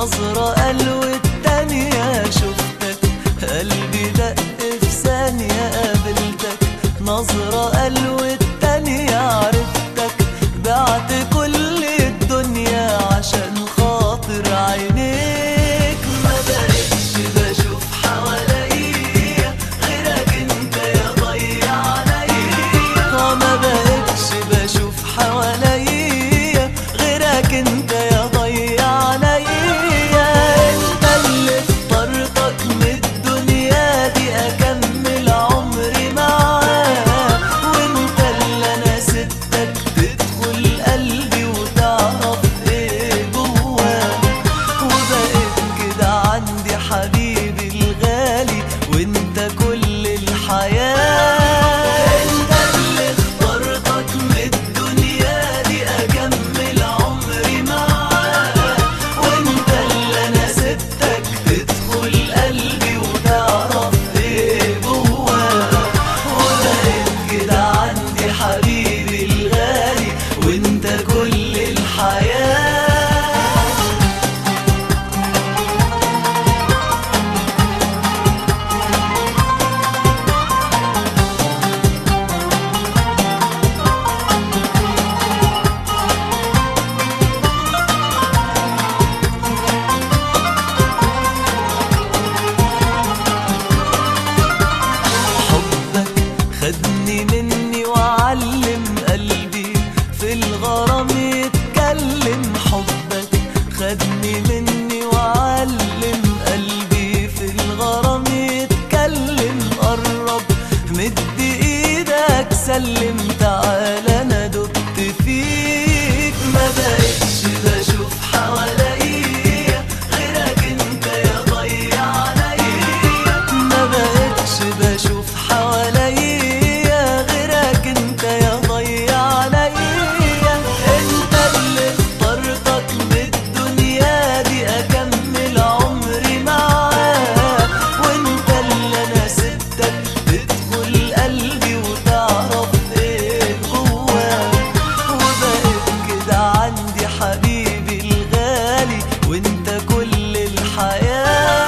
نظرة قلوة التانية شفتك قلبي دق في ثانية قابلتك نظرة قلوة التانية عرفتك بعت كل الدنيا عشان خاطر عينيك ما بقتش بشوف حواليا غيرك انت يا ضيع عليا ما بقتش بشوف حواليا غيرك انت يا ضيع عليا انت اللي اخترتك من الدنيا دي اكمل عمري معاك وانت اللي انا سبتك تدخل قلبي وتعرف ايه جواك وبقيت كده عندي حبيبي الغالي وانت كل الحياة انت اللي اخترتك من الدنيا دي اكمل عمري معاك وانت اللي انا سبتك تدخل قلبي وتعرف ايه جواك وبقيت كده عندي حبيبي الغالي وانت كل الحياه حبك خدني مني وعلم قلبي في الغرام يتكلم حبك خدني مني وعلم قلبي في الغرام يتكلم قرب مد ايدك سلم تعالى انا دبت فيك ما بقتش بشوف حواليا غيرك انت يا ضيع عليا ما بقتش بشوف حواليا غيرك انت يا ضيع عليا انت اللي اخترتك من الدنيا دي اكمل عمري معاك وانت اللي انا سبتك تدخل قلبي وتعرف ايه جواك وبقيت كده عندي حبيبي الغالي وانت كل الحياه